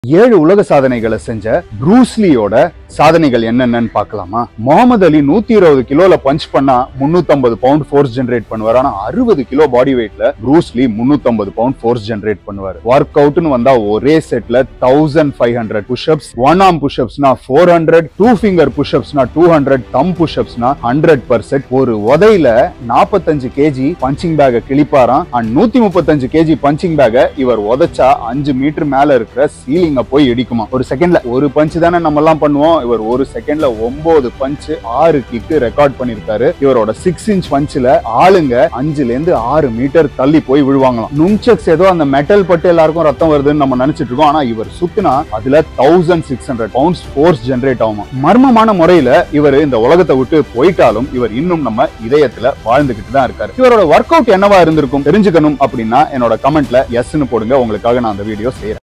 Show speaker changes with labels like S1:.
S1: ஏழு உலக சாதனைகளை செஞ்ச ப்ரூஸ்லியோட சாதனைகள் என்னென்னன்னு பார்க்கலாமா முகமது அலி நூத்தி இருபது கிலோல பஞ்ச் பண்ணா 350 பவுண்ட் ஃபோர்ஸ் ஜெனரேட் பண்ணுவார் ஆனா அறுபது கிலோ பாடி வெயிட்ல ப்ரூஸ்லி 350 பவுண்ட் ஃபோர்ஸ் ஜெனரேட் பண்ணுவார் ஒர்க் அவுட்னு வந்தா ஒரே செட்ல thousand five hundred pushups one arm புஷ்அப்ஸ்னா ஃபோர் ஹண்ட்ரட் டூ ஃபிங்கர் புஷ்அப்ஸ்னா டூ ஹண்ட்ரட் தம் புஷ்அப்ஸ்னா ஹண்ட்ரட் பர்சன்ட் ஒரு உதையில நாற்பத்தஞ்சு கேஜி பஞ்சிங் பேக்கை கிழிப்பாராம் அண்ட் நூத்தி முப்பத்தஞ்சு கேஜி பஞ்சிங் பேக்கை இவர் உதைச்சா அஞ்சு மீட்டர் மேல இருக்கிற சீலிங்க போய் இடிக்குமா ஒரு செகண்ட்ல ஒரு பஞ்ச் தானே நம்ம எல்லாம் பண்ணுவோம் இவர் ஒரு செகண்ட்ல ஒன்பது பஞ்ச் ஆறு கிக்கு ரெக்கார்ட் பண்ணிருக்காரு இவரோட சிக்ஸ் இன்ச் பஞ்ச்ல ஆளுங்க அஞ்சுல இருந்து ஆறு மீட்டர் தள்ளி போய் விழுவாங்களாம் நுங்செக்ஸ் ஏதோ அந்த மெட்டல் பட்டு எல்லாருக்கும் ரத்தம் வருதுன்னு நம்ம நினைச்சிட்டு இருக்கோம் ஆனா இவர் சுத்துனா அதுல thousand six hundred pounds force generate ஆகுமா மர்மமான முறையில இவர் இந்த உலகத்தை விட்டு போயிட்டாலும் இவர் இன்னும் நம்ம இதயத்துல வாழ்ந்துகிட்டு தான் இருக்காரு இவரோட ஒர்க் அவுட் என்னவா இருந்திருக்கும் தெரிஞ்சுக்கணும் அப்படின்னா என்னோட கமெண்ட்ல எஸ்ன்னு போடுங்க உங்களுக்காக நான் அந்த வீடியோ செய்யறேன்